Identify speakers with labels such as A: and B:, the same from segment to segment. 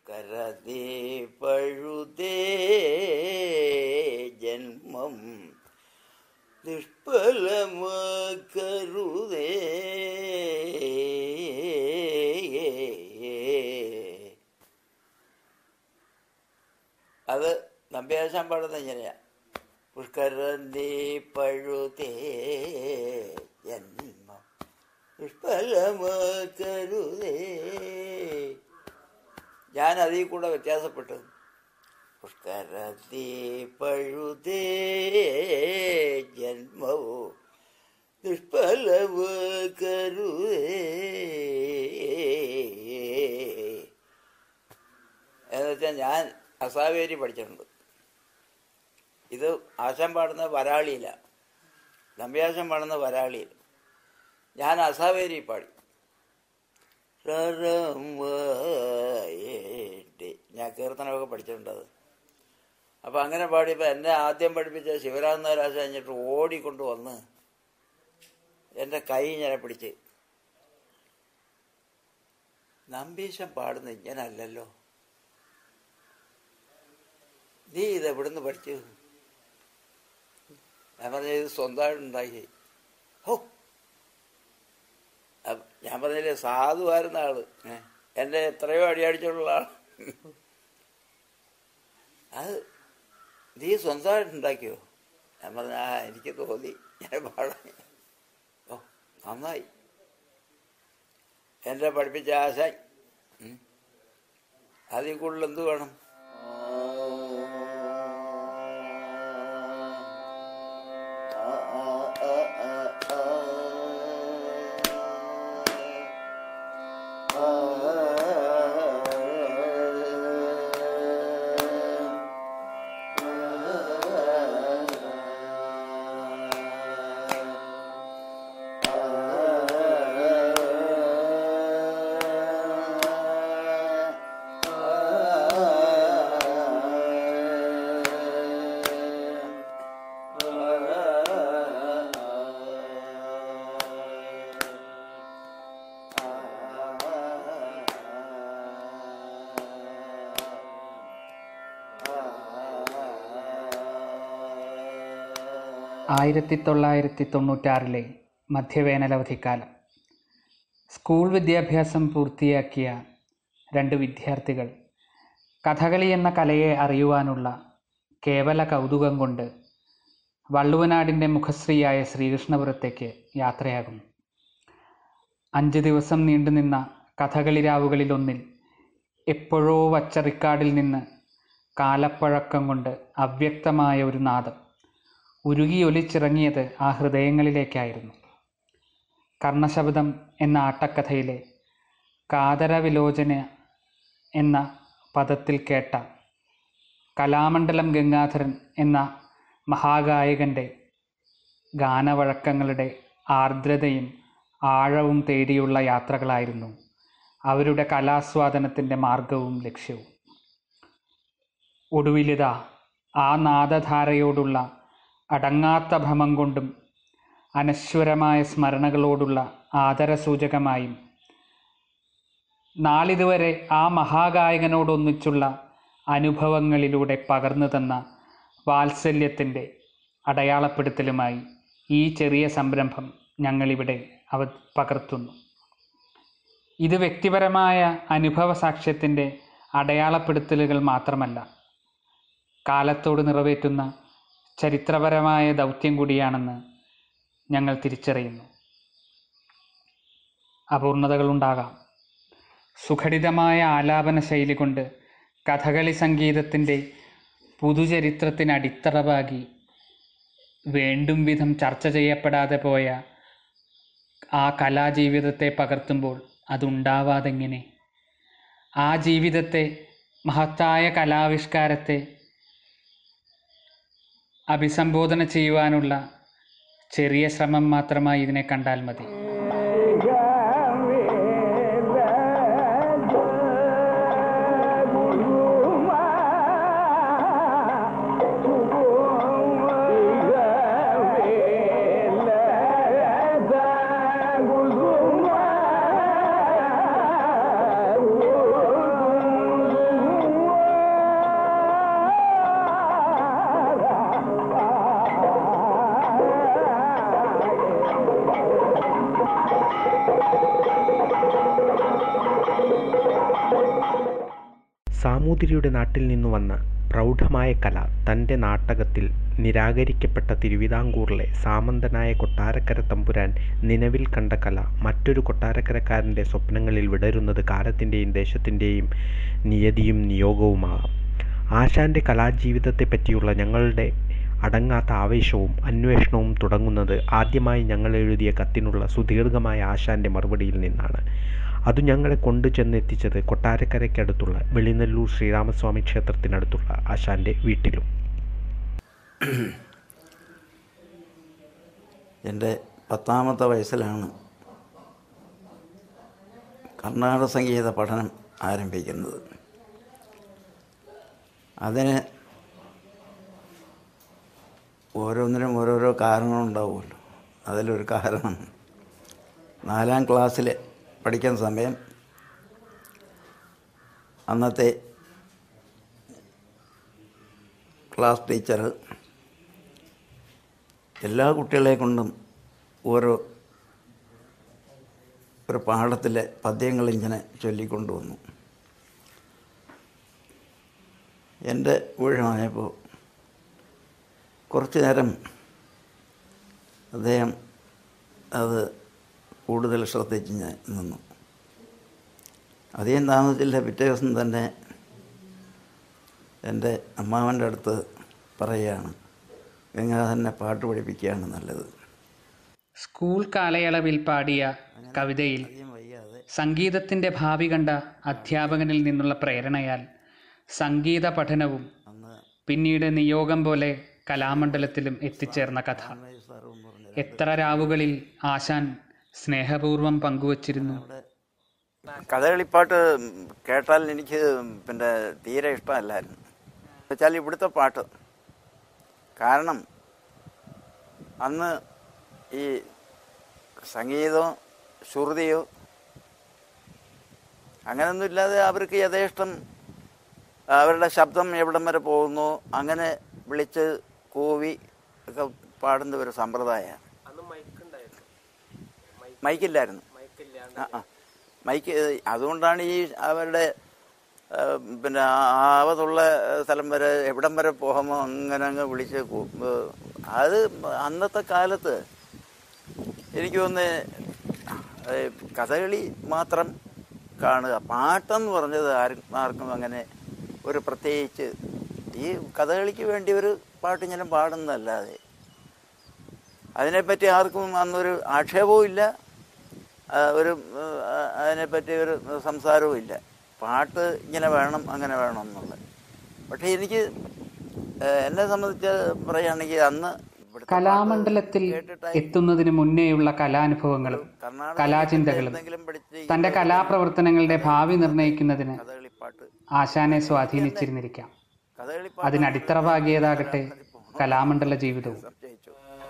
A: പുഷ്കരതി പഴുതേ ജന്മം നിഷ്ഫലമാക്കരുതേ അത് നമ്പ്യാശാൻ പാടുന്നത് ഇങ്ങനെയാ പുഷ്കരന്തി പഴുതേ ജന്മം നിഷ്ഫലമാക്കരുതേ ഞാൻ അതിൽ കൂടെ വ്യത്യാസപ്പെട്ടു പുഷ്കരത്തി പഴുതേ ജന്മവോ നിഷ്ഫലവ് കരുതേ എന്ന് വെച്ചാൽ ഞാൻ അസാവേരി പഠിച്ചിട്ടുണ്ട് ഇത് ആശം പാടുന്ന വരാളിയില നമ്പ്യാശം പാടുന്ന വരാളിയിൽ ഞാൻ അസാവേരി പാടി ററമ്മായേട്ടി. ഞാൻ കീർത്തനമൊക്കെ പഠിച്ചിട്ടുണ്ട് അത് അപ്പം അങ്ങനെ പാടിയപ്പോൾ എന്നെ ആദ്യം പഠിപ്പിച്ച ശിവരാമനാരാശ കഴിഞ്ഞിട്ട് ഓടിക്കൊണ്ട് വന്ന് എൻ്റെ കൈ ഇങ്ങനെ പിടിച്ച് നമ്പീശം പാടുന്ന ഇങ്ങനല്ലല്ലോ നീ ഇത് എവിടുന്ന് പഠിച്ചു ഞാൻ പറഞ്ഞ ഇത് സ്വന്തമായിട്ടുണ്ടാക്കി ഹോ അപ്പ- ഞാൻ പറഞ്ഞില്ലേ സാധുവായിരുന്ന ആള് ഏ, എന്റെ എത്രയോ അടിയടിച്ചുള്ള ആൾ അത് നീ സ്വന്തമായിട്ട് ഉണ്ടാക്കിയോ ഞാൻ പറഞ്ഞ ആ എനിക്ക് തോന്നി ഞാൻ പാടാൻ ഓ നന്നായി എന്നെ പഠിപ്പിച്ച ആശാൻ ഉം. അതിൽ കൂടുതൽ എന്ത് വേണം
B: ആയിരത്തി തൊള്ളായിരത്തി തൊണ്ണൂറ്റാറിലെ മധ്യവേനലവധിക്കാലം സ്കൂൾ വിദ്യാഭ്യാസം പൂർത്തിയാക്കിയ രണ്ട് വിദ്യാർത്ഥികൾ കഥകളി എന്ന കലയെ അറിയുവാനുള്ള കേവല കൗതുകം കൊണ്ട് വള്ളുവനാടിൻ്റെ മുഖശ്രീയായ ശ്രീകൃഷ്ണപുരത്തേക്ക് യാത്രയാകുന്നു അഞ്ച് ദിവസം നീണ്ടുനിന്ന കഥകളി രാവുകളിലൊന്നിൽ എപ്പോഴോ വച്ച റിക്കാർഡിൽ നിന്ന് കാലപ്പഴക്കം കൊണ്ട് അവ്യക്തമായ ഒരു നാദം ഉരുകി ഒലിച്ചിറങ്ങിയത് ആ ഹൃദയങ്ങളിലേക്കായിരുന്നു കർണശബ്ദം എന്ന ആട്ടക്കഥയിലെ കാതരവിലോചന എന്ന പദത്തിൽ കേട്ട കലാമണ്ഡലം ഗംഗാധരൻ എന്ന മഹാഗായകൻ്റെ ഗാനവഴക്കങ്ങളുടെ ആർദ്രതയും ആഴവും തേടിയുള്ള യാത്രകളായിരുന്നു അവരുടെ കലാസ്വാദനത്തിൻ്റെ മാർഗവും ലക്ഷ്യവും ഒടുവിലിതാ ആ നാദധാരയോടുള്ള അടങ്ങാത്ത ഭ്രമം കൊണ്ടും അനശ്വരമായ സ്മരണകളോടുള്ള ആദരസൂചകമായും നാളിതുവരെ ആ മഹാഗായകനോടൊന്നിച്ചുള്ള അനുഭവങ്ങളിലൂടെ പകർന്നു തന്ന വാത്സല്യത്തിൻ്റെ അടയാളപ്പെടുത്തലുമായി ഈ ചെറിയ സംരംഭം ഞങ്ങളിവിടെ അവ പകർത്തുന്നു ഇത് വ്യക്തിപരമായ അനുഭവ സാക്ഷ്യത്തിൻ്റെ അടയാളപ്പെടുത്തലുകൾ മാത്രമല്ല കാലത്തോട് നിറവേറ്റുന്ന ചരിത്രപരമായ ദൗത്യം കൂടിയാണെന്ന് ഞങ്ങൾ തിരിച്ചറിയുന്നു അപൂർണതകളുണ്ടാകാം സുഘടിതമായ ആലാപന ശൈലി കൊണ്ട് കഥകളി സംഗീതത്തിൻ്റെ പുതുചരിത്രത്തിന് അടിത്തറവാകി വേണ്ടും വിധം ചർച്ച ചെയ്യപ്പെടാതെ പോയ ആ കലാജീവിതത്തെ പകർത്തുമ്പോൾ അതുണ്ടാവാതെങ്ങനെ ആ ജീവിതത്തെ മഹത്തായ കലാവിഷ്കാരത്തെ അഭിസംബോധന ചെയ്യുവാനുള്ള ചെറിയ ശ്രമം മാത്രമായി ഇതിനെ കണ്ടാൽ മതി
C: Thank you. സാമൂതിരിയുടെ നാട്ടിൽ നിന്നു വന്ന പ്രൗഢമായ കല തൻ്റെ നാട്ടകത്തിൽ നിരാകരിക്കപ്പെട്ട തിരുവിതാംകൂറിലെ സാമന്തനായ കൊട്ടാരക്കര തമ്പുരാൻ നിലവിൽ കണ്ട കല മറ്റൊരു കൊട്ടാരക്കരക്കാരൻ്റെ സ്വപ്നങ്ങളിൽ വിടരുന്നത് കാലത്തിൻ്റെയും ദേശത്തിൻ്റെയും നിയതിയും നിയോഗവുമാകാം ആശാൻ്റെ കലാജീവിതത്തെപ്പറ്റിയുള്ള ഞങ്ങളുടെ അടങ്ങാത്ത ആവേശവും അന്വേഷണവും തുടങ്ങുന്നത് ആദ്യമായി ഞങ്ങൾ എഴുതിയ കത്തിനുള്ള സുദീർഘമായ ആശാൻ്റെ മറുപടിയിൽ നിന്നാണ് അത് ഞങ്ങളെ കൊണ്ടു ചെന്നെത്തിച്ചത് കൊട്ടാരക്കരയ്ക്കടുത്തുള്ള വെളിനെല്ലൂർ ശ്രീരാമസ്വാമി ക്ഷേത്രത്തിനടുത്തുള്ള ആശാൻ്റെ വീട്ടിലും
A: എൻ്റെ പത്താമത്തെ വയസ്സിലാണ് കർണാടക സംഗീത പഠനം ആരംഭിക്കുന്നത് അതിന് ഓരോന്നിനും ഓരോരോ കാരണങ്ങളുണ്ടാവുമല്ലോ അതിലൊരു കാരണം നാലാം ക്ലാസ്സിൽ പഠിക്കുന്ന സമയം അന്നത്തെ ക്ലാസ് ടീച്ചർ എല്ലാ കുട്ടികളെ കൊണ്ടും ഓരോ ഒരു പാഠത്തിലെ പദ്യങ്ങൾ ഇങ്ങനെ ചൊല്ലിക്കൊണ്ടുവന്നു എൻ്റെ ഊഴമായപ്പോൾ കുറച്ച് നേരം അദ്ദേഹം അത് കൂടുതൽ ശ്രദ്ധിച്ച് ഞാൻ നിന്നു അധികം താമസിച്ചില്ല പിറ്റേ ദിവസം തന്നെ എൻ്റെ അമ്മാവൻ്റെ അടുത്ത് പറയുകയാണ് ഗംഗാധരനെ പാട്ട് പഠിപ്പിക്കുകയാണ് നല്ലത്
B: സ്കൂൾ കാലയളവിൽ പാടിയ കവിതയിൽ
A: അധികം വയ്യാതെ
B: സംഗീതത്തിൻ്റെ ഭാവി കണ്ട അധ്യാപകനിൽ നിന്നുള്ള പ്രേരണയാൽ സംഗീത പഠനവും
A: അന്ന്
B: പിന്നീട് നിയോഗം പോലെ കലാമണ്ഡലത്തിലും എത്തിച്ചേർന്ന കഥ
A: സാറും പറഞ്ഞു
B: എത്ര രാവുകളിൽ ആശാൻ സ്നേഹപൂർവം പങ്കുവച്ചിരുന്നു
A: കഥകളിപ്പാട്ട് കേട്ടാൽ എനിക്ക് പിന്നെ തീരെ ഇഷ്ടമല്ലായിരുന്നു വെച്ചാൽ ഇവിടുത്തെ പാട്ട് കാരണം അന്ന് ഈ സംഗീതമോ ശ്രുതിയോ അങ്ങനെയൊന്നും ഇല്ലാതെ അവർക്ക് യഥേഷ്ടം അവരുടെ ശബ്ദം എവിടം വരെ പോകുന്നു അങ്ങനെ വിളിച്ച് കൂവി ഒക്കെ പാടുന്ന ഒരു സമ്പ്രദായമാണ് മൈക്കില്ലായിരുന്നു ആ ആ മൈക്ക് അതുകൊണ്ടാണ് ഈ അവരുടെ ആ, പിന്നെ ആവതുള്ള സ്ഥലം വരെ എവിടം വരെ പോകുമ്പോൾ അങ്ങനെ അങ്ങ് വിളിച്ച് കൂ- ഏ, അത് അന്നത്തെ കാലത്ത് എനിക്ക് തോന്നുന്നു ഏ, കഥകളി മാത്രം കാണുക പാട്ടെന്ന് പറഞ്ഞത് ആരും ആർക്കും അങ്ങനെ ഒരു പ്രത്യേകിച്ച് ഈ കഥകളിക്ക് വേണ്ടി ഒരു പാട്ട് ഇങ്ങനെ പാടുന്നതല്ലാതെ അതിനെപ്പറ്റി ആർക്കും അന്നൊരു ആക്ഷേപവും ഇല്ല ആ, ഒരു ആ, അതിനെപ്പറ്റി ഒരു സംസാരവും ഇല്ല പാട്ട് ഇങ്ങനെ വേണം അങ്ങനെ വേണം എന്നുള്ളത് പക്ഷേ എനിക്ക് ആ, എന്നെ സംബന്ധിച്ച് പറയുകയാണെങ്കിൽ അന്ന് ഇവിടുത്തെ
B: കലാമണ്ഡലത്തിൽ
A: കേട്ടിട്ടായി
B: എത്തുന്നതിന് മുന്നേയുള്ള കലാനുഭവങ്ങളും
A: കർണാടക
B: കലാചിന്തകളും
A: എന്തെങ്കിലും പഠിച്ച് ഈ
B: തൻ്റെ കലാപ്രവർത്തനങ്ങളുടെ ഭാവി നിർണ്ണയിക്കുന്നതിന്
A: കഥകളിപ്പാട്ട്
B: ആശാനെ സ്വാധീനിച്ചിരുന്നിരിക്കാം
A: കഥകളിപ്പാട്ട്
B: അതിനടിത്തറ പാകിയതാകട്ടെ കലാമണ്ഡല ജീവിതവും
A: സംശയിച്ചു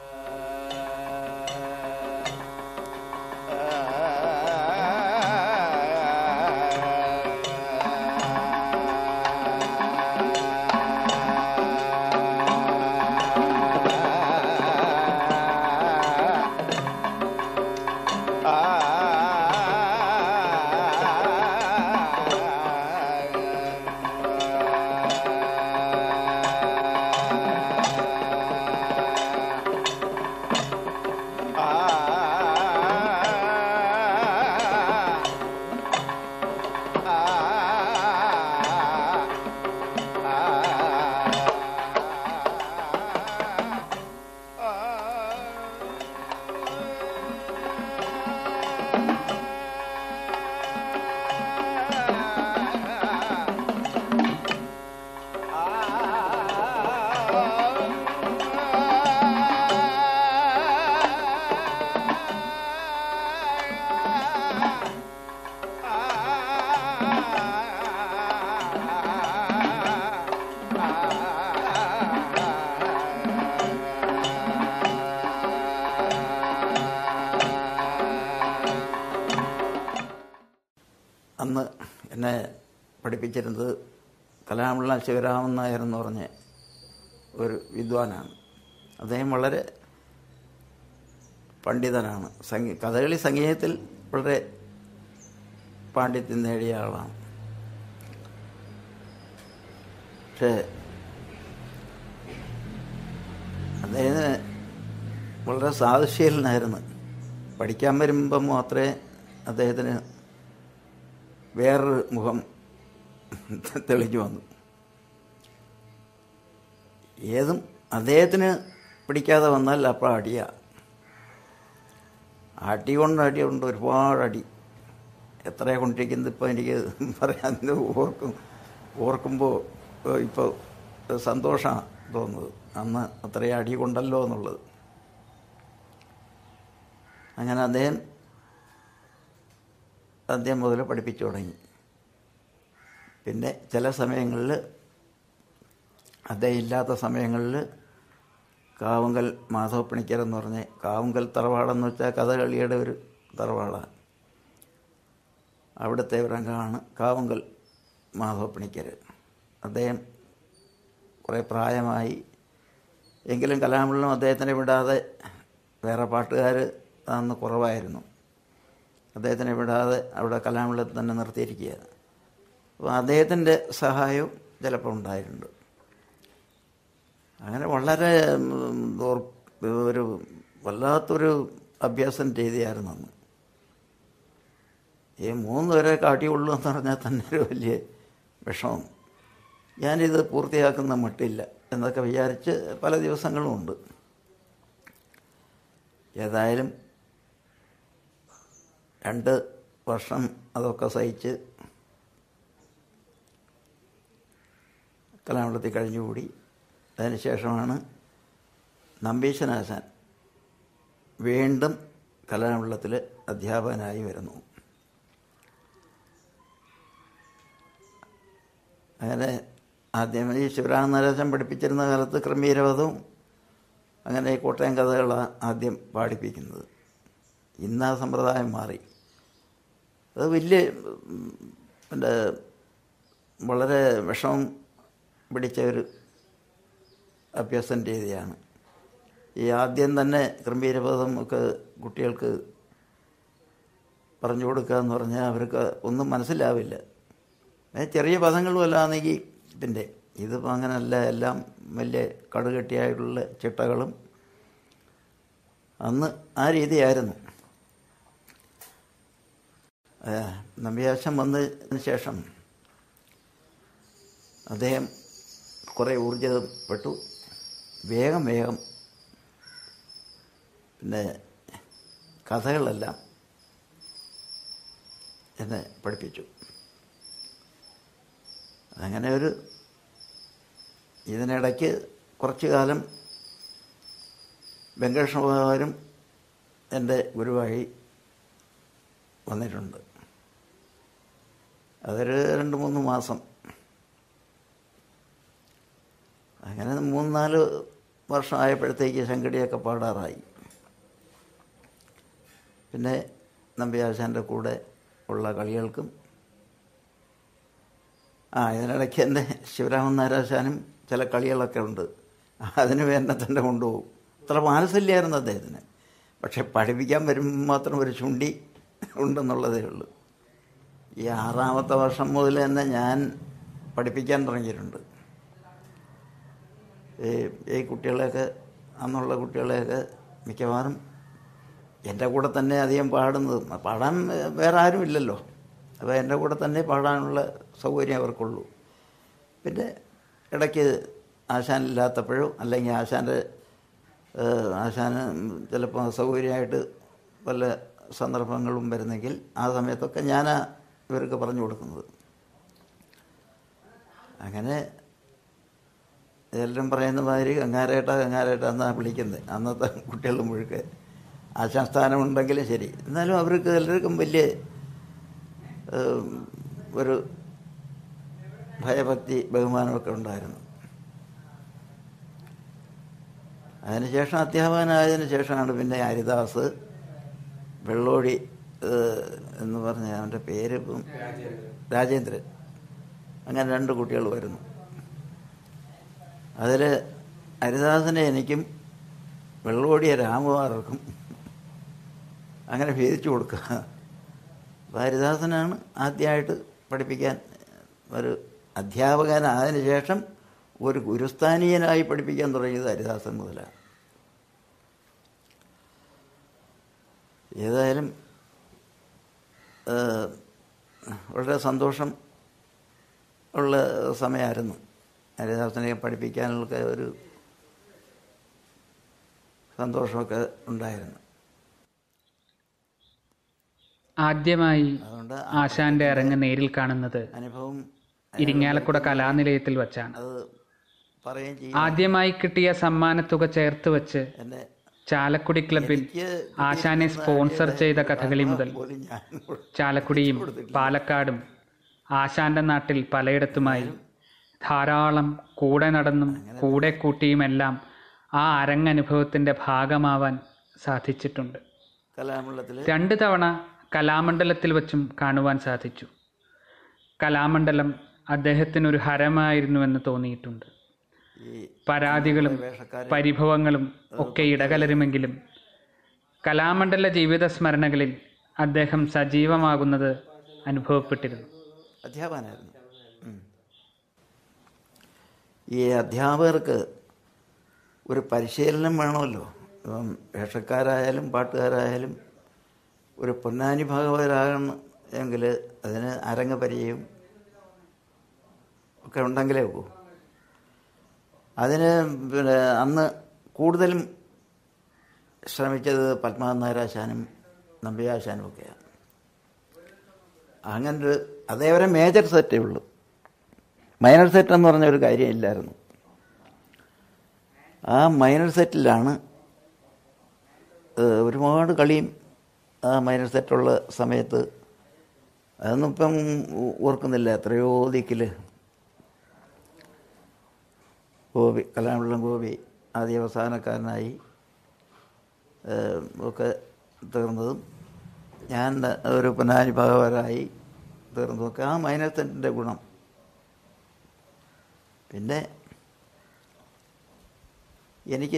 A: അന്ന് എന്നെ പഠിപ്പിച്ചിരുന്നത് കലാമുള്ള ശിവരാമൻ നായർ എന്ന് പറഞ്ഞ ഒരു വിദ്വാനാണ് അദ്ദേഹം വളരെ പണ്ഡിതനാണ് സംഗീ കഥകളി സംഗീതത്തിൽ വളരെ പാണ്ഡിത്യം നേടിയ ആളാണ് പക്ഷേ അദ്ദേഹത്തിന് വളരെ സാദൃശ്യനായിരുന്നു പഠിക്കാൻ വരുമ്പം മാത്രമേ അദ്ദേഹത്തിന് വേറൊരു മുഖം തെളിഞ്ഞു വന്നു ഏതും അദ്ദേഹത്തിന് പിടിക്കാതെ വന്നാൽ അപ്പോൾ അടിയ അടി കൊണ്ട് അടി കൊണ്ട് ഒരുപാട് അടി എത്രയാണ് കൊണ്ടിരിക്കുന്നത് ഇപ്പോൾ എനിക്ക് പറയാൻ ഓർക്കും ഓർക്കുമ്പോൾ ഇപ്പോൾ സന്തോഷമാണ് തോന്നുന്നത് അന്ന് അത്രയും അടി കൊണ്ടല്ലോ എന്നുള്ളത് അങ്ങനെ അദ്ദേഹം അദ്ദേഹം മുതൽ പഠിപ്പിച്ചു തുടങ്ങി പിന്നെ ചില സമയങ്ങളിൽ അദ്ദേഹം ഇല്ലാത്ത സമയങ്ങളിൽ കാവുങ്കൽ മാധവപ്പണിക്കർ എന്ന് പറഞ്ഞ് കാവുങ്കൽ തറവാടെന്ന് വെച്ചാൽ കഥകളിയുടെ ഒരു തറവാടാണ് അവിടുത്തെ ഒരു അംഗമാണ് കാവുങ്കൽ മാധവപ്പണിക്കർ അദ്ദേഹം കുറേ പ്രായമായി എങ്കിലും കലാമണ്ഡലം അദ്ദേഹത്തിനെ വിടാതെ വേറെ പാട്ടുകാർ അന്ന് കുറവായിരുന്നു അദ്ദേഹത്തിനെ വിടാതെ അവിടെ കലാമണ്ഡലത്തിൽ തന്നെ നിർത്തിയിരിക്കുകയാണ് അപ്പോൾ അദ്ദേഹത്തിൻ്റെ സഹായവും ചിലപ്പോൾ ഉണ്ടായിട്ടുണ്ട് അങ്ങനെ വളരെ ഉം, ഓർ- ഒരു വല്ലാത്തൊരു അഭ്യാസം രീതിയായിരുന്നു അന്ന് ഈ മൂന്ന് പേരെ കാട്ടിയുള്ളൂ എന്ന് പറഞ്ഞാൽ തന്നെ ഒരു വലിയ വിഷമം ഞാനിത് പൂർത്തിയാക്കുന്ന മട്ടില്ല എന്നൊക്കെ വിചാരിച്ച് പല ദിവസങ്ങളും ഉണ്ട് ഏതായാലും രണ്ട് വർഷം അതൊക്കെ സഹിച്ച് കലാമണ്ഡലത്തിൽ കഴിഞ്ഞുകൂടി അതിനുശേഷമാണ് നമ്പീശനാശാൻ വീണ്ടും കലാമണ്ഡലത്തിൽ അധ്യാപകനായി വരുന്നു അങ്ങനെ ആദ്യം ഈ ശിവരാമനാരാശൻ പഠിപ്പിച്ചിരുന്ന കാലത്ത് ക്രമീരവധവും അങ്ങനെ ഈ കോട്ടയം കഥകളാണ് ആദ്യം പാടിപ്പിക്കുന്നത് ഇന്ന് ആ സമ്പ്രദായം മാറി അത് വലിയ ഉം, എൻ്റെ വളരെ വിഷമം പിടിച്ച ഒരു അഭ്യാസ രീതിയാണ് ഈ ആദ്യം തന്നെ ക്രമീരപദം ഒക്കെ കുട്ടികൾക്ക് പറഞ്ഞു കൊടുക്കുക എന്ന് പറഞ്ഞാൽ അവർക്ക് ഒന്നും മനസ്സിലാവില്ല ഏ, ചെറിയ പദങ്ങളും അല്ലാന്നെങ്കിൽ ഇതിൻ്റെ ഇതിപ്പോൾ അങ്ങനെയല്ല എല്ലാം വലിയ കടുകെട്ടിയായിട്ടുള്ള ചിട്ടകളും അന്ന് ആ രീതിയായിരുന്നു ഏ, നമ്പ്യാശം വന്നതിന് ശേഷം അദ്ദേഹം കുറേ ഊർജിതപ്പെട്ടു വേഗം വേഗം പിന്നെ കഥകളെല്ലാം എന്നെ പഠിപ്പിച്ചു അങ്ങനെ ഒരു ഇതിനിടയ്ക്ക് കുറച്ചു കാലം വെങ്കടേഷ്ണകുമാരും എൻ്റെ ഗുരുവായി വന്നിട്ടുണ്ട് അതൊരു രണ്ട് മൂന്ന് മാസം അങ്ങനെ മൂന്ന് നാല് വർഷം ആയപ്പോഴത്തേക്ക് ശങ്കടിയൊക്കെ പാടാറായി പിന്നെ നമ്പിയാശാൻ്റെ കൂടെ ഉള്ള കളികൾക്കും ആ ഇതിനിടയ്ക്ക് എൻ്റെ ശിവരാമൻ നാരാശാനും ചില കളികളൊക്കെ ഉണ്ട് അതിന് വേണ്ട തന്നെ കൊണ്ടുപോകും അത്ര മാനസല്യായിരുന്നു അദ്ദേഹത്തിന് പക്ഷെ പഠിപ്പിക്കാൻ വരുമ്പോൾ മാത്രം ഒരു ചുണ്ടി ഉണ്ടെന്നുള്ളതേ ഉള്ളൂ ഈ ആറാമത്തെ വർഷം മുതൽ തന്നെ ഞാൻ പഠിപ്പിക്കാൻ തുടങ്ങിയിട്ടുണ്ട് ഈ ഈ കുട്ടികളെയൊക്കെ അന്നുള്ള കുട്ടികളെയൊക്കെ മിക്കവാറും എൻ്റെ കൂടെ തന്നെ അധികം പാടുന്നത് പാടാൻ വേറെ ആരും ഇല്ലല്ലോ അപ്പോൾ എൻ്റെ കൂടെ തന്നെ പാടാനുള്ള സൗകര്യം അവർക്കുള്ളൂ പിന്നെ ഇടയ്ക്ക് ആശാനില്ലാത്തപ്പോഴും അല്ലെങ്കിൽ ആശാൻ്റെ ഏഹ്, ആശാന് ചിലപ്പോൾ സൗകര്യമായിട്ട് വല്ല സന്ദർഭങ്ങളും വരുന്നെങ്കിൽ ആ സമയത്തൊക്കെ ഞാനാ ഇവർക്ക് പറഞ്ഞു കൊടുക്കുന്നത് അങ്ങനെ എല്ലാം പറയുന്ന മാതിരി ഗംഗാരേട്ട ഗംഗാരേട്ട എന്നാണ് വിളിക്കുന്നത് അന്നത്തെ കുട്ടികൾ മുഴുക്കെ ആശാസ്ഥാനമുണ്ടെങ്കിലും ശരി എന്നാലും അവർക്ക് എല്ലാവർക്കും വലിയ ഏഹ്, ഒരു ഭയഭക്തി ബഹുമാനമൊക്കെ ഉണ്ടായിരുന്നു അതിനുശേഷം അധ്യാപകനായതിനു ശേഷമാണ് പിന്നെ ഹരിദാസ് വെള്ളോടി ഏഹ്, എന്ന് പറഞ്ഞ അവൻ്റെ പേര് ഇപ്പം രാജേന്ദ്രൻ അങ്ങനെ രണ്ട് കുട്ടികൾ വരുന്നു അതിൽ ഹരിദാസനെ എനിക്കും വെള്ളോടിയ രാമകുമാർക്കും അങ്ങനെ ഭേദിച്ചു കൊടുക്കുക അപ്പോൾ ഹരിദാസനാണ് ആദ്യമായിട്ട് പഠിപ്പിക്കാൻ ഒരു അധ്യാപകനായതിനു ശേഷം ഒരു ഗുരുസ്ഥാനീയനായി പഠിപ്പിക്കാൻ തുടങ്ങിയത് ഹരിദാസൻ മുതലാണ് ഏതായാലും ഏഹ്, വളരെ സന്തോഷം ഉള്ള സമയമായിരുന്നു ഹരിദാസനെ പഠിപ്പിക്കാനുള്ള ഒരു സന്തോഷമൊക്കെ ഉണ്ടായിരുന്നു
B: ആദ്യമായി
A: അതുകൊണ്ട്
B: ആശാന്റെ അരങ്ങ് നേരിൽ കാണുന്നത്
A: അനുഭവം
B: ഇരിങ്ങാലക്കുട കലാനിലയത്തിൽ വച്ചാണ്
A: അത് പറയുകയും ചെയ്യും
B: ആദ്യമായി കിട്ടിയ സമ്മാനത്തുക ചേർത്ത് വെച്ച്
A: എൻ്റെ
B: ചാലക്കുടി ക്ലബിൽ ആശാനെ സ്പോൺസർ ചെയ്ത കഥകളി മുതൽ
A: പോലും ഞാൻ
B: ചാലക്കുടിയും പാലക്കാടും ആശാന്റെ നാട്ടിൽ പലയിടത്തുമായി ധാരാളം കൂടെ നടന്നും കൂടെ കൂട്ടിയുമെല്ലാം ആ അരങ്ങനുഭവത്തിന്റെ ഭാഗമാവാൻ സാധിച്ചിട്ടുണ്ട്
A: കലാമണ്ഡലത്തിൽ
B: രണ്ട് തവണ കലാമണ്ഡലത്തിൽ വച്ചും കാണുവാൻ സാധിച്ചു കലാമണ്ഡലം അദ്ദേഹത്തിനൊരു ഹരമായിരുന്നുവെന്ന് തോന്നിയിട്ടുണ്ട്
A: ഈ
B: പരാതികളും
A: വേഷക്കാരെ
B: പരിഭവങ്ങളും ഒക്കെ ഇടകലരുമെങ്കിലും കലാമണ്ഡല ജീവിത സ്മരണകളിൽ അദ്ദേഹം സജീവമാകുന്നത് അനുഭവപ്പെട്ടിരുന്നു
A: അധ്യാപകനായിരുന്നു ഉം. ഈ അധ്യാപകർക്ക് ഒരു പരിശീലനം വേണമല്ലോ ഇപ്പം വേഷക്കാരായാലും പാട്ടുകാരായാലും ഒരു പൊന്നാനി ഭാഗവതരാകണം എങ്കിൽ അതിന് അരങ്ങ പരിചയവും ഒക്കെ ഉണ്ടെങ്കിലേ ഒക്കൂ അതിന് പിന്നെ അന്ന് കൂടുതലും ശ്രമിച്ചത് പത്മനാഭ നായരാശാനും നമ്പിയാശാനും ഒക്കെയാണ് അങ്ങനെ ഒരു അതേവരെ മേജർ സെറ്റേ ഉള്ളൂ മൈനർ സെറ്റ് എന്ന് പറഞ്ഞ ഒരു കാര്യമില്ലായിരുന്നു ആ മൈനർ സെറ്റിലാണ് ഏഹ്, ഒരുപാട് കളിയും ആ മൈനർ സെറ്റുള്ള സമയത്ത് അതൊന്നും ഇപ്പം ഓർക്കുന്നില്ല എത്രയോ ദിക്കിൽ ഗോപി കലാമണ്ഡലം ഗോപി ആദ്യ അവസാനക്കാരനായി ഏഹ്, ഒക്കെ തീർന്നതും ഞാൻ ഒരു പൊന്നാനി ഭഗവരായി തീർന്നതൊക്കെ ആ മൈനർ സെറ്റിൻ്റെ ഗുണം പിന്നെ എനിക്ക്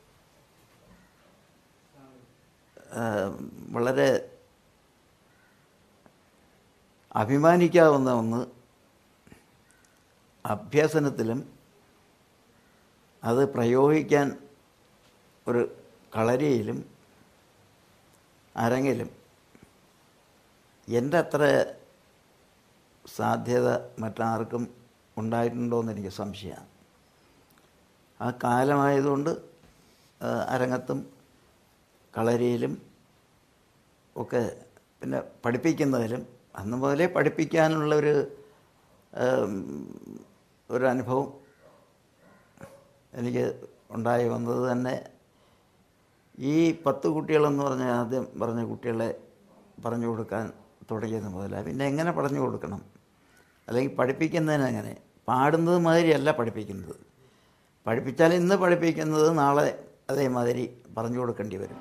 A: ആ, വളരെ അഭിമാനിക്കാവുന്ന ഒന്ന് അഭ്യസനത്തിലും അത് പ്രയോഗിക്കാൻ ഒരു കളരിയിലും അരങ്ങിലും എൻ്റെ അത്ര സാധ്യത മറ്റാർക്കും ഉണ്ടായിട്ടുണ്ടോ എന്ന് എനിക്ക് സംശയമാണ് ആ കാലമായതുകൊണ്ട് ആ, അരങ്ങത്തും കളരിയിലും ഒക്കെ പിന്നെ പഠിപ്പിക്കുന്നതിലും അന്ന് മുതലേ പഠിപ്പിക്കാനുള്ള ഒരു ആം, ഒരു അനുഭവം എനിക്ക് ഉണ്ടായി വന്നത് തന്നെ ഈ പത്ത് കുട്ടികളെന്ന് പറഞ്ഞ ആദ്യം പറഞ്ഞ കുട്ടികളെ പറഞ്ഞു കൊടുക്കാൻ തുടങ്ങിയത് മുതലാണ് പിന്നെ എങ്ങനെ പറഞ്ഞു കൊടുക്കണം അല്ലെങ്കിൽ പഠിപ്പിക്കുന്നതിന് എങ്ങനെ പാടുന്നത് മാതിരിയല്ല പഠിപ്പിക്കുന്നത് പഠിപ്പിച്ചാൽ ഇന്ന് പഠിപ്പിക്കുന്നത് നാളെ അതേമാതിരി പറഞ്ഞു കൊടുക്കേണ്ടി വരും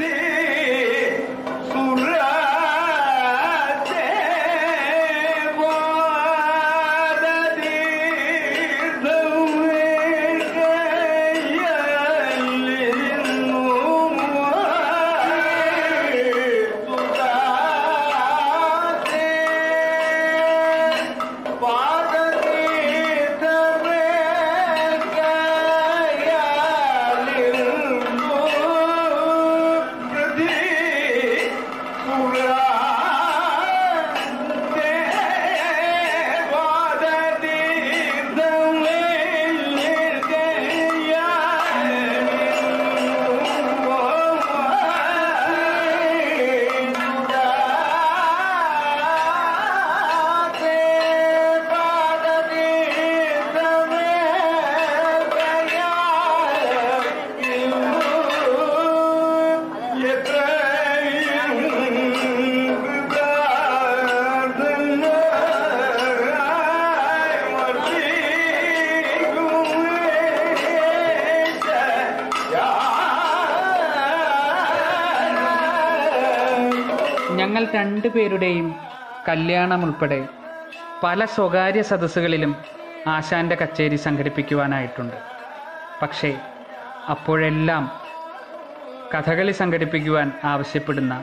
B: ഞങ്ങൾ രണ്ടുപേരുടെയും കല്യാണം ഉൾപ്പെടെ പല സ്വകാര്യ സദസ്സുകളിലും ആശാന്റെ കച്ചേരി സംഘടിപ്പിക്കുവാനായിട്ടുണ്ട് പക്ഷേ അപ്പോഴെല്ലാം കഥകളി സംഘടിപ്പിക്കുവാൻ ആവശ്യപ്പെടുന്ന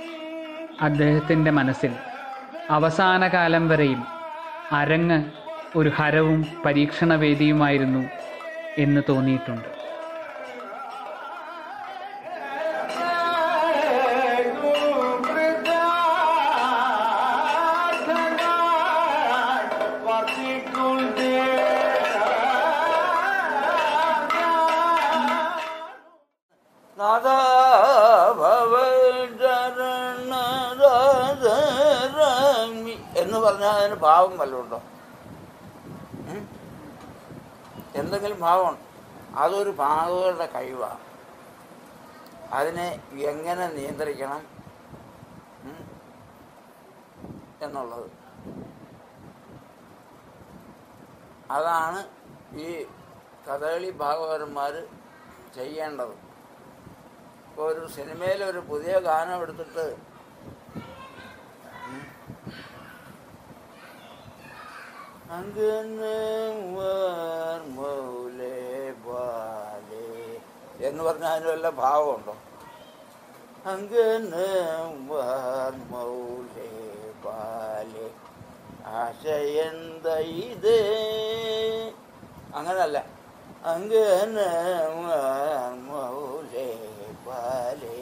B: അദ്ദേഹത്തിൻ്റെ മനസ്സിൽ അവസാന കാലം വരെയും അരങ്ങ് ഒരു ഹരവും പരീക്ഷണവേദിയുമായിരുന്നു എന്ന് തോന്നിയിട്ടുണ്ട്
A: നാദാഭവചരണദാസരമി എന്ന് പറഞ്ഞാൽ അതിന് ഭാവം വല്ലതും ഉണ്ടോ ഉം? എന്തെങ്കിലും ഭാവമുണ്ട് അതൊരു ഭാഗങ്ങളുടെ കഴിവാണ് അതിനെ എങ്ങനെ നിയന്ത്രിക്കണം ഉം? എന്നുള്ളത് അതാണ് ഈ കഥകളി ഭാഗവതന്മാർ ചെയ്യേണ്ടത് ഇപ്പോൾ ഒരു സിനിമയിൽ ഒരു പുതിയ ഗാനം എടുത്തിട്ട് ഉം, അങ്ങനെ മൗലേ ബാലേ എന്ന് പറഞ്ഞാൽ അതിന് വല്ല ഭാവമുണ്ടോ അങ്ങനെ മൗലേ ബാലേ ആശയെന്ത ഇത് അങ്ങനല്ല അങ്ങനെ മൗലേ ബാലേ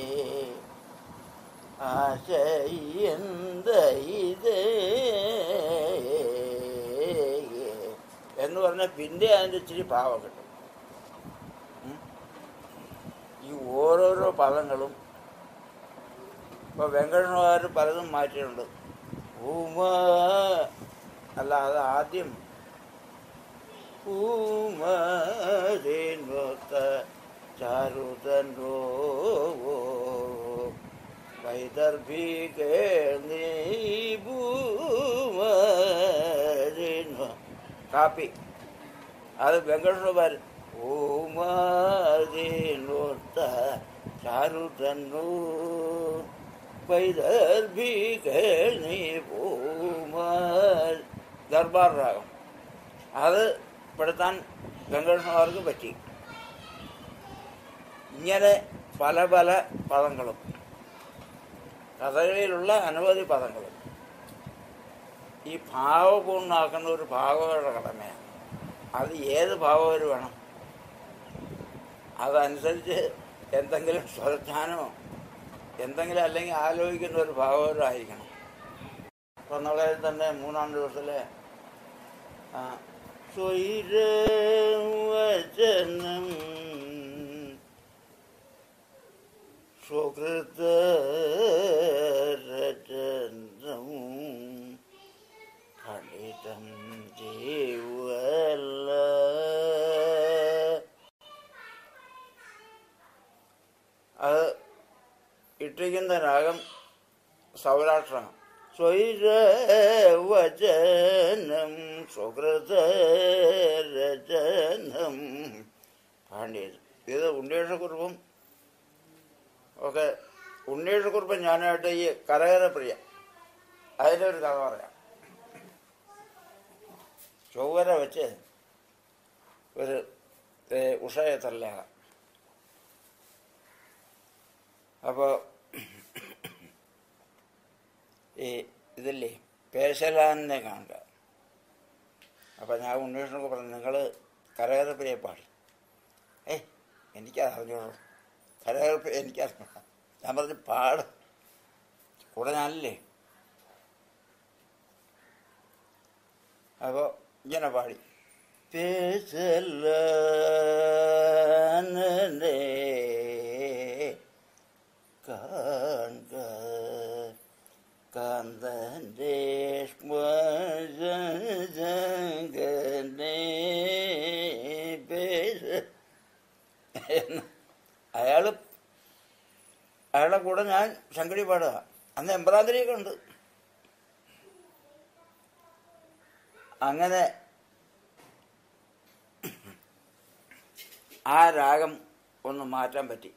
A: ആശയെന്ത ഇത് എന്ന് പറഞ്ഞാൽ പിന്നെ അതിൻ്റെ ഇച്ചിരി ഭാവം കിട്ടും ഉം. ഈ ഓരോരോ പദങ്ങളും ഇപ്പോൾ വെങ്കടനാർ പലതും മാറ്റിയിട്ടുണ്ട് ഊമ അല്ല അത് ആദ്യം ൂമരേനൊത്ത ചാരുതൻോ വൈദർഭികേ നീഭൂമരേനോ കാപ്പി അത് വെങ്കടനാർ ഊമരേനൊത്ത ചാരുതന്നോ വൈദർഭികേ നീ ഭൂമർ ദർബാർ രാഗം അത് പെടുത്താൻ വെങ്കടേശ്വരർക്ക് പറ്റി ഇങ്ങനെ പല പല പദങ്ങളും കഥകളിയിലുള്ള അനവധി പദങ്ങളും ഈ ഭാവപൂർണ്ണമാക്കുന്ന ഒരു ഭാഗവതയുടെ കടമയാണ് അത് ഏത് ഭാവവര് വേണം അതനുസരിച്ച് എന്തെങ്കിലും സ്വരജ്ഞാനമോ എന്തെങ്കിലും അല്ലെങ്കിൽ ആലോചിക്കുന്ന ഒരു ഭാഗവതരായിരിക്കണം ഇപ്പം നാളെ തന്നെ മൂന്നാം ദിവസത്തിലെ ആ, സ്വൈരവചനം സുഹൃതരചനം ഫലിതം ജീവല്ല അത് ഇട്ടിരിക്കുന്ന രാഗം സൗരാഷ്ട്രമാണ് സ്വൈരവചനം സുഹൃതരചനം പാണ്ഡ്യത് ഇത് ഉണ്ണീഷക്കുറിപ്പും ഒക്കെ ഉണ്ണീഷക്കുറിപ്പും ഞാനായിട്ട് ഈ കരകര പ്രിയ അതിൻ്റെ ഒരു കഥ പറയാം ചൊവ്വര വെച്ച് ഒരു ഏ, ഉഷയെ തല്ലേക അപ്പോൾ ഈ ഇതില്ലേ പേശലാനെ കാണുക അപ്പം ഞാൻ ഉണ്ണീഷനൊക്കെ പറഞ്ഞു നിങ്ങൾ കരകരപ്പിലെ പാടി ഏയ് എനിക്കത് അറിഞ്ഞോളൂ കരകരപ്പ് എനിക്കറിഞ്ഞോ ഞാൻ പറഞ്ഞു പാട് കൂടെ ഞാനല്ലേ അപ്പോൾ ഇങ്ങനെ പാടി പേശലാനേ കാൺക കാന്തന്റെ സ്മജനെ പേശ എന്ന് അയാള് അയാളുടെ കൂടെ ഞാൻ ശങ്കടി പാടുക അന്ന് എമ്പ്രാന്തിരിയൊക്കെ ഉണ്ട് അങ്ങനെ ആ രാഗം ഒന്ന് മാറ്റാൻ പറ്റി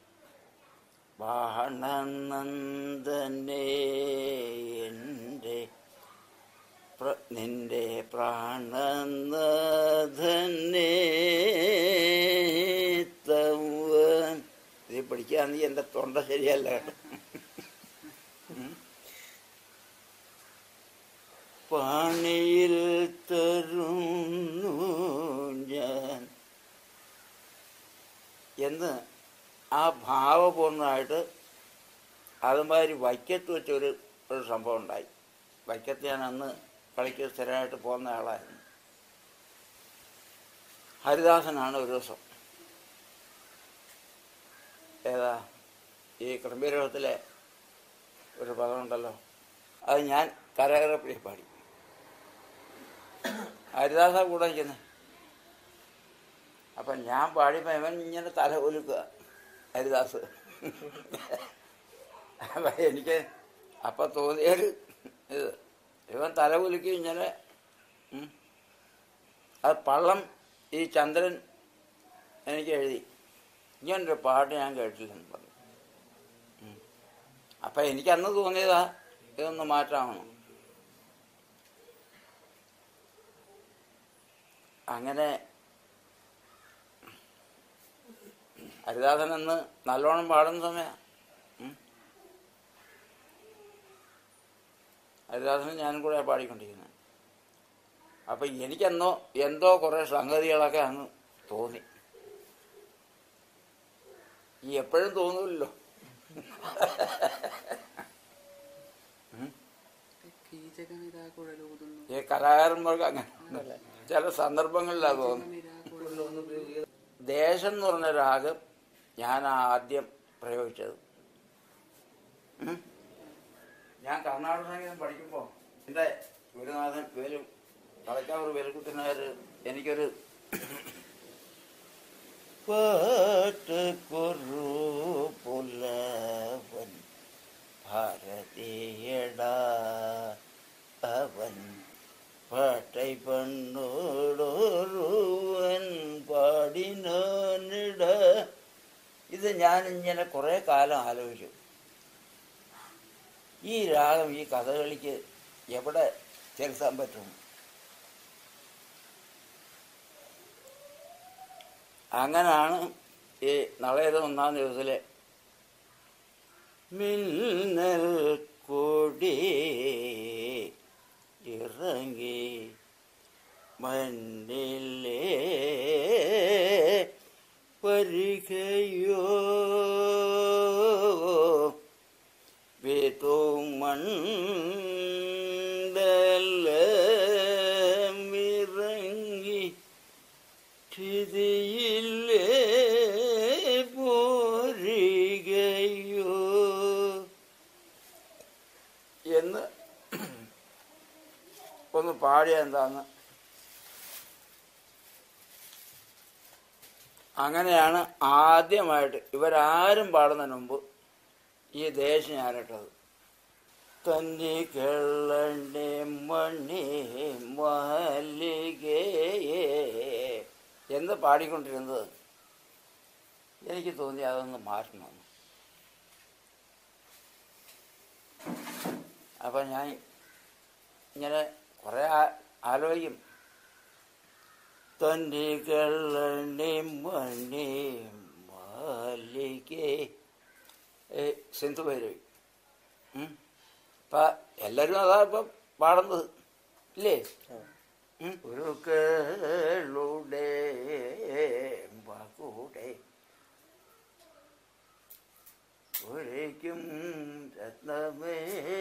A: ബാണനന്ദനെ എൻ്റെ പ്ര- നിന്റെ പ്രാണനന്ദനെ തവൻ ഇത് പഠിക്കുകയാണെങ്കിൽ എൻ്റെ തൊണ്ട ശരിയല്ല കേട്ടോ ഉം. പാണിയിൽ ത ആ ഭാവപൂർണ്ണമായിട്ട് അതുമാതിരി വൈക്കത്ത് വെച്ചൊരു ഒരു സംഭവം ഉണ്ടായി വൈക്കത്ത് ഞാൻ അന്ന് കളിക്ക് സ്ഥിരമായിട്ട് പോകുന്ന ആളായിരുന്നു ഹരിദാസനാണ് ഒരു ദിവസം ഏതാ ഈ കൃമ്പിരഹത്തിലെ ഒരു പദമുണ്ടല്ലോ അത് ഞാൻ കരകരപ്പിളി പാടി ഹരിദാസ കൂടെ നിൽക്കുന്നത് അപ്പം ഞാൻ പാടിയപ്പോൾ ഇവൻ ഇങ്ങനെ തല ഒലുക്കുക ഹരിദാസ് അപ്പം എനിക്ക് അപ്പം തോന്നിയൊരു ഇത് ഇവൻ തല കുലുക്കി ഇങ്ങനെ ഉം. അത് പള്ളം ഈ ചന്ദ്രൻ എനിക്ക് എഴുതി ഇങ്ങനൊരു പാട്ട് ഞാൻ കേട്ടില്ലെന്ന് പറഞ്ഞു ഉം. അപ്പം എനിക്കന്ന് തോന്നിയതാ ഇതൊന്ന് മാറ്റാമെന്ന് അങ്ങനെ ഹരിദാസൻ എന്ന് നല്ലോണം പാടുന്ന സമയം ഹരിദാസനും ഞാനും കൂടെ പാടിക്കൊണ്ടിരിക്കുന്നത് അപ്പം എനിക്കെന്നോ എന്തോ കുറേ സംഗതികളൊക്കെ അങ്ങ് തോന്നി ഈ എപ്പോഴും തോന്നൂല്ലോ ഈ കലാകാരന്മാർക്ക് അങ്ങനെ ചില സന്ദർഭങ്ങളിലാണ് തോന്നുന്നു ദേശം എന്ന് പറഞ്ഞ രാഗം ഞാൻ ആദ്യം പ്രയോഗിച്ചത് ഉം. ഞാൻ കർണാടക സംഗീതം പഠിക്കുമ്പോൾ എൻ്റെ ഗുരുനാഥൻ വേലു കളക്കാവൂർ വേലുക്കുട്ടനാർ എനിക്കൊരു പാട്ടുകൊരു പുലവൻ ഭാരതീയടാ അവൻ പാട്ടை പണ്ണോടൊരുവൻ പാടിനോനിട ഇത് ഞാൻ ഇങ്ങനെ കുറേ കാലം ആലോചിച്ചു ഈ രാഗം ഈ കഥകളിക്ക് എവിടെ ചേർത്താൻ പറ്റും അങ്ങനാണ് ഈ നളയത് ഒന്നാം ദിവസത്തിലെ മിന്നൽ കൊടി ഇറങ്ങി മണ്ണിലേ വരികയോ വേതുമണ്ഡലമിറങ്ങി ചിതിയില്ലേ പോരികയോ എന്ന് ഒന്ന് പാടിയ എന്താന്ന് അങ്ങനെയാണ് ആദ്യമായിട്ട് ഇവരാരും പാടുന്നതിന് മുമ്പ് ഈ ദേശം ഞാനിട്ടത് തന്നി കള്ളണ്ണി മണി മല്ലികയെ എന്ന് പാടിക്കൊണ്ടിരുന്നത് എനിക്ക് തോന്നി അതൊന്ന് മാറ്റണമെന്ന് അപ്പം ഞാൻ ഇങ്ങനെ കുറേ ആ- ആലോചിക്കും തന്നി കള്ളണ്ണി മണി മാലികേ ഏ സിന്ധു ഭൈരവി ഉം. അപ്പൊ എല്ലാവരും അതാ ഇപ്പം പാടുന്നത് ഇല്ലേ ഉം. ഒരു കേളുടെ വാക്കൂടെ ഒരേക്കും രത്നമേ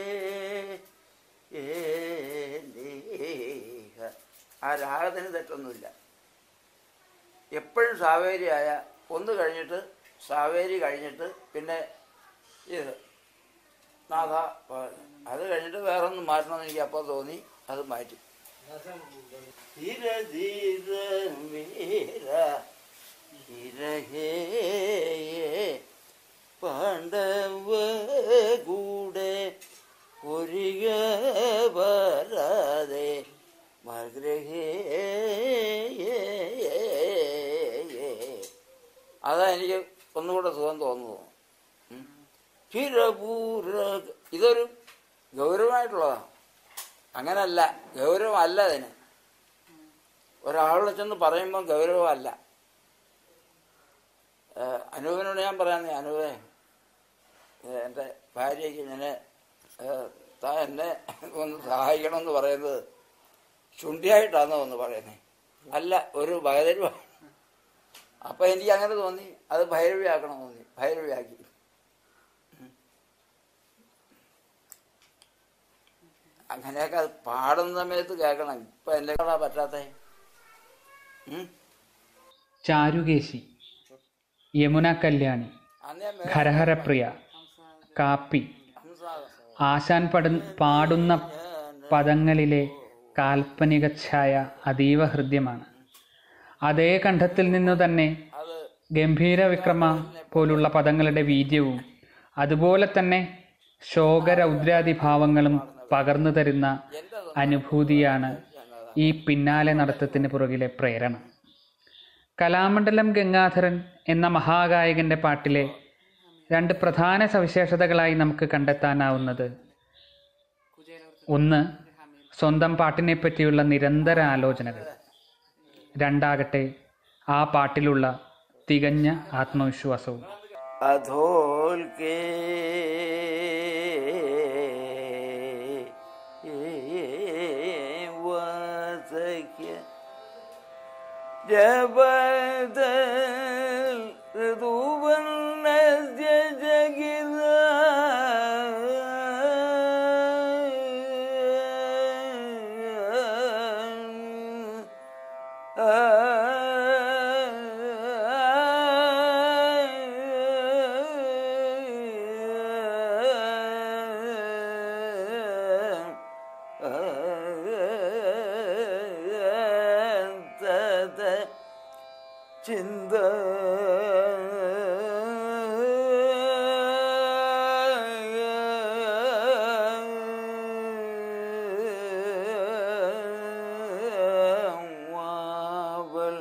A: ഏ നീഹ. ആ രാഗത്തിന് തെറ്റൊന്നുമില്ല എപ്പോഴും സാവേരിയായ ഒന്ന് കഴിഞ്ഞിട്ട് സാവേരി കഴിഞ്ഞിട്ട് പിന്നെ ഇത് നാഥ പ- അത് കഴിഞ്ഞിട്ട് വേറൊന്നും മാറ്റണമെന്ന് എനിക്ക് അപ്പോൾ തോന്നി അത് മാറ്റി ധീര ധീര വീര ധീരഹേ പാണ്ഡവ കൂടെ ഒരിക വരാതെ മഗ്രഹേ അതാ എനിക്ക് ഒന്നുകൂടെ സുഖം തോന്നുന്നു ഉം. ചിരപൂര ഇതൊരു ഗൗരവമായിട്ടുള്ളതാണ് അങ്ങനല്ല ഗൗരവമല്ല അതിന് ഒരാളോട് ചെന്ന് പറയുമ്പോൾ ഗൗരവമല്ല ഏഹ് അനൂപിനോട് ഞാൻ പറയാന്നേ അനൂപേ ഏഹ് എൻ്റെ ഭാര്യയ്ക്ക് ഇങ്ങനെ ഏഹ് താ എന്നെ ഒന്ന് സഹായിക്കണമെന്ന് പറയുന്നത് ചുണ്ടിയായിട്ടാണോ ഒന്ന് പറയുന്നത് അല്ല ഒരു ബഹതരുവ അപ്പം എനിക്ക് അങ്ങനെ തോന്നി അത് ഭൈരവിയാക്കണം തോന്നി ഭൈരവിയാക്കി അങ്ങനെയൊക്കെ അത് പാടുന്ന സമയത്ത് കേൾക്കണം ഇപ്പം എൻ്റെ പറ്റാത്തേ ഉം?
B: ചാരുകേശി യമുന കല്യാണി
A: അന്ന് ഞാൻ മേ-
B: ഹരഹരപ്രിയ കാപ്പി
A: ഹംസാഗം.
B: ആശാൻ പടു പാടുന്ന പദങ്ങളിലെ കാൽപ്പനിക ഛായ അതീവ ഹൃദ്യമാണ് അതേ കണ്ഠത്തിൽ നിന്നു തന്നെ
A: അത്
B: ഗംഭീര വിക്രമ പോലുള്ള പദങ്ങളുടെ വീര്യവും അതുപോലെ തന്നെ ശോകരൗദ്രാദി ഭാവങ്ങളും പകർന്നു തരുന്ന അനുഭൂതിയാണ് ഈ പിന്നാലെ നടത്തത്തിന് പുറകിലെ പ്രേരണ കലാമണ്ഡലം ഗംഗാധരൻ എന്ന മഹാഗായകന്റെ പാട്ടിലെ രണ്ട് പ്രധാന സവിശേഷതകളായി നമുക്ക് കണ്ടെത്താനാവുന്നത് ഒന്ന് സ്വന്തം പാട്ടിനെ പറ്റിയുള്ള നിരന്തര ആലോചനകൾ രണ്ടാകട്ടെ ആ പാട്ടിലുള്ള തികഞ്ഞ ആത്മവിശ്വാസവും
A: अधोल के वसख्य जबदल ऋतुवर्णस्य ചിന്ത വാവൽ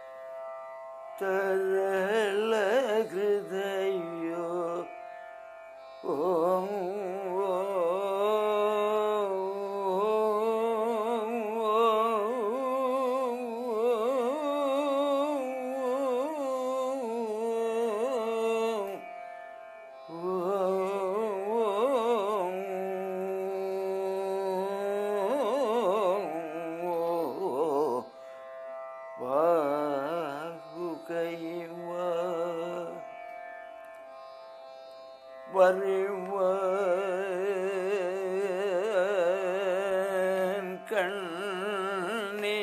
A: തരള ഹൃദയോ ഓം വാഹുകൈവ വരുവൻ കണ്ണി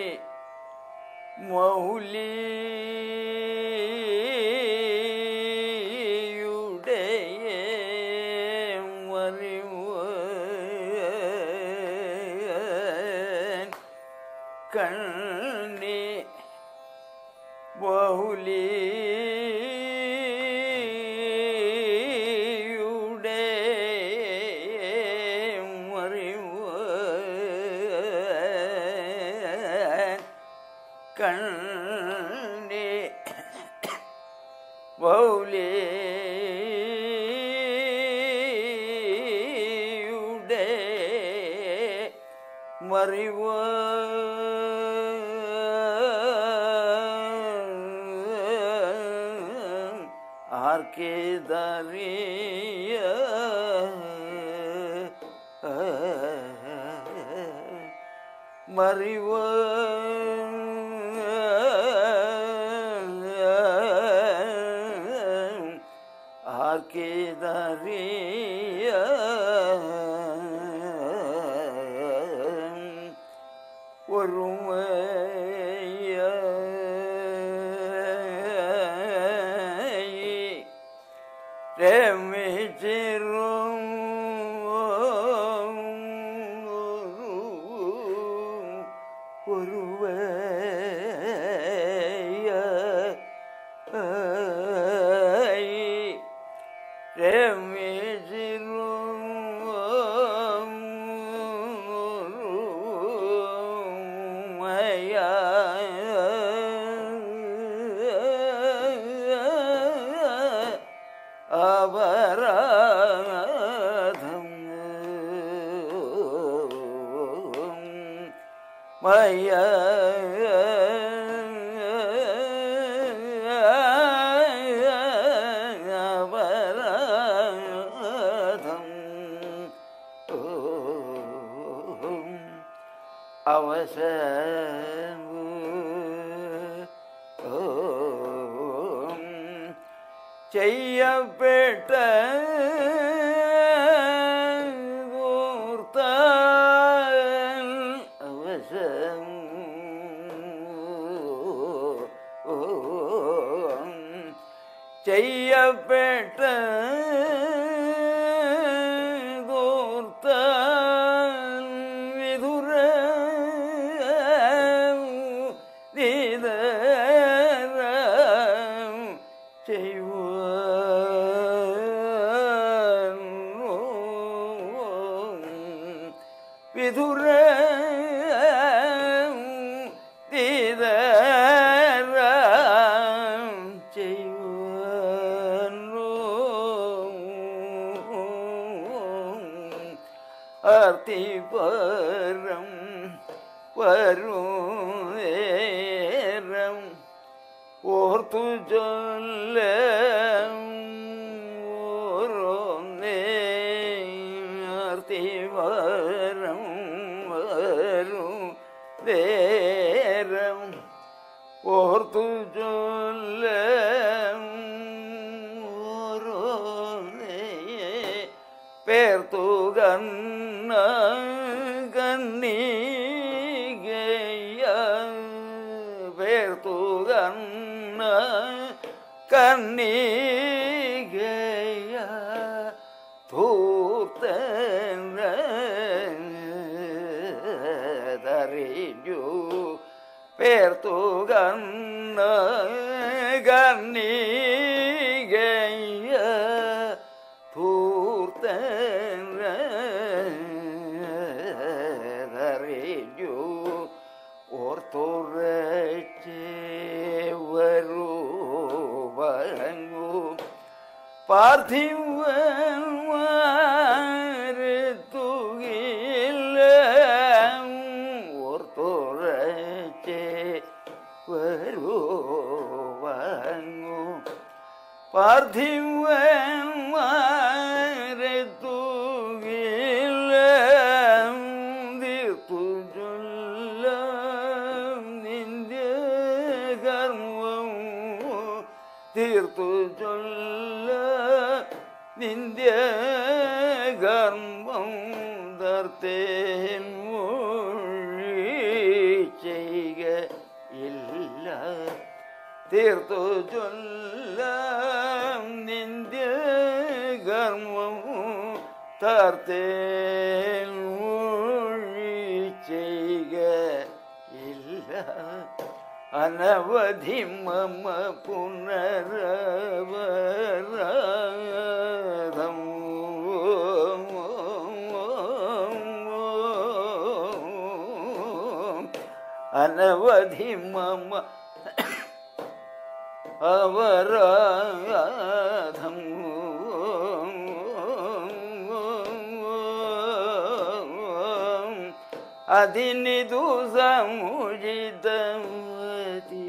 A: മൗലിയുടെ വരുവൻ കണ്ണി ബഹുലിയുടെ മറിവൻ കണ്ണി ബൗലിയുടെ മറിവ ആർക്കേതറിയ മറിവ ആർക്കേതറിയ ഒരുമയ രമിച്ചിരും ഒരുവയ രമിച്ചിരും അപരാധം മയ അപരാധം അവശ ഓ ചെയ്യപ്പെട്ട കൂർത്താൻ അവശം ചെയ്യപ്പെട്ട കൂർത്താൻ വിതുര നീതരം ചെയ്യുവാൻ വിതുര തീതരം ചെയ്യുവാൻ അർത്തിപരം വരുന്നേരം ഓർത്തു ചൊല്ല ഓരോന്നേ അർത്തിപരം വരും നേരം ഓർത്തു ചൊല്ല ഓരോന്നേ പേർത്തു കണ്ണ കണ്ണീകയ പേർത്തു കണ്ണ കണ്ണീകയ ധൂർത്തറിഞ്ഞു പേർത്തു കണ്ണ കണ്ണീകയ ധൂർത്തറിഞ്ഞു ഓർത്തുറച്ചേ വരൂ വഴങ്ങൂ പാർത്ഥിവരുത്തുകില്ല ഓർത്തുറച്ചേ വരൂ വഴങ്ങൂ പാർത്ഥിവരുത്തുകില്ല തീർത്തു ചൊല്ല നിന്ദ്യ കർമ്മം തീർത്തു ചൊല്ല നിന്ദ്യ കർമ്മം തർത്തേൻ മൊഴി ചെയ്യുക ഇല്ല തീർത്തു ചൊല്ല നിന്ദ്യ കർമ്മം തർത്തേൻ മൊഴി ചെയ്യുക ഇല്ല അനവധി മമ പുനരവരാധം അനവധി മമ അവരാധം അതിനിതു സമുചിതമതി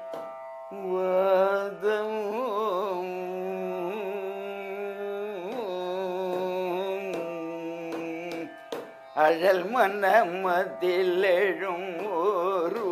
A: വദം അഴൽ മനമതിലെഴും ഒരു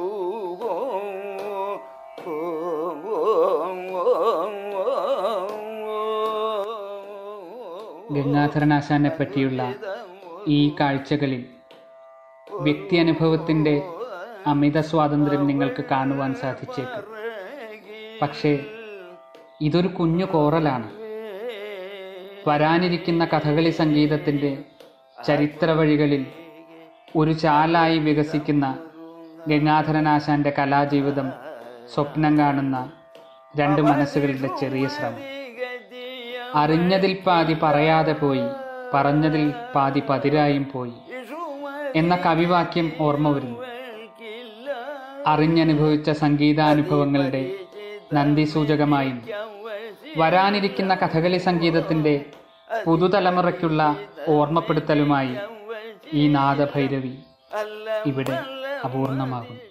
B: ഗംഗാധരനാശാനെ പറ്റിയുള്ള ഈ കാഴ്ചകളിൽ വ്യക്തി അനുഭവത്തിൻ്റെ അമിത സ്വാതന്ത്ര്യം നിങ്ങൾക്ക് കാണുവാൻ സാധിച്ചേക്കും പക്ഷേ ഇതൊരു കുഞ്ഞു കോറലാണ് വരാനിരിക്കുന്ന കഥകളി സംഗീതത്തിൻ്റെ ചരിത്ര വഴികളിൽ ഒരു ചാലായി വികസിക്കുന്ന ഗംഗാധരനാശാന്റെ കലാജീവിതം സ്വപ്നം കാണുന്ന രണ്ട് മനസ്സുകളുടെ ചെറിയ ശ്രമം അറിഞ്ഞതിൽ പാതി പറയാതെ പോയി പറഞ്ഞതിൽ പാതി പതിരായും പോയി എന്ന കവിവാക്യം ഓർമ്മ വരുന്നു അറിഞ്ഞനുഭവിച്ച സംഗീതാനുഭവങ്ങളുടെ നന്ദി സൂചകമായും വരാനിരിക്കുന്ന കഥകളി സംഗീതത്തിന്റെ പുതുതലമുറയ്ക്കുള്ള ഓർമ്മപ്പെടുത്തലുമായി ഈ നാദഭൈരവി ഇവിടെ അപൂർണമാകും